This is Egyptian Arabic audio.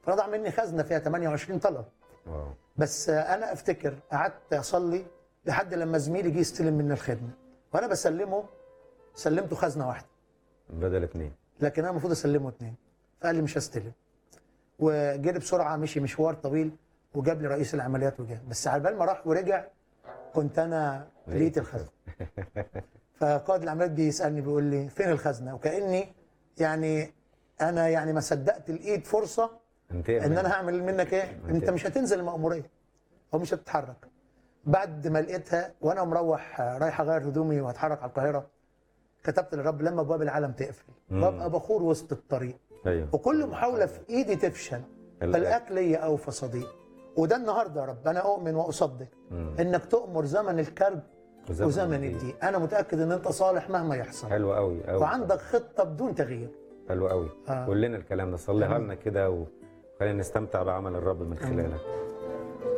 فرضع مني خزنه فيها 28 طلب واو بس انا افتكر قعدت اصلي لحد لما زميلي جه يستلم مني الخدمه وانا بسلمه سلمته خزنه واحده بدل اتنين لكن انا المفروض اسلمه اثنين فقال لي مش هستلم وجري بسرعه مشي مشوار طويل وجاب لي رئيس العمليات وجاب بس على بال ما راح ورجع كنت انا لقيت الخزنه فقائد العمليات بيسالني بيقول لي فين الخزنه وكاني يعني انا يعني ما صدقت الايد فرصه انتقم ان منه. انا هعمل منك ايه انت مش هتنزل المأموريه او مش هتتحرك بعد ما لقيتها وانا مروح آه، رايح اغير هدومي وهتحرك على القاهره كتبت للرب لما ابواب العالم تقفل مم. وابقى بخور وسط الطريق ايوه وكل محاوله في ايدي تفشل فالاكل ليا اوفى صديق وده النهارده يا رب انا اؤمن واصدق مم. انك تؤمر زمن الكرب وزمن وزمن الضيق. الضيق انا متاكد ان انت صالح مهما يحصل حلو قوي قوي وعندك خطه بدون تغيير حلو قوي آه. قول لنا الكلام ده صليها آمين. لنا كده وخلينا نستمتع بعمل الرب من خلالك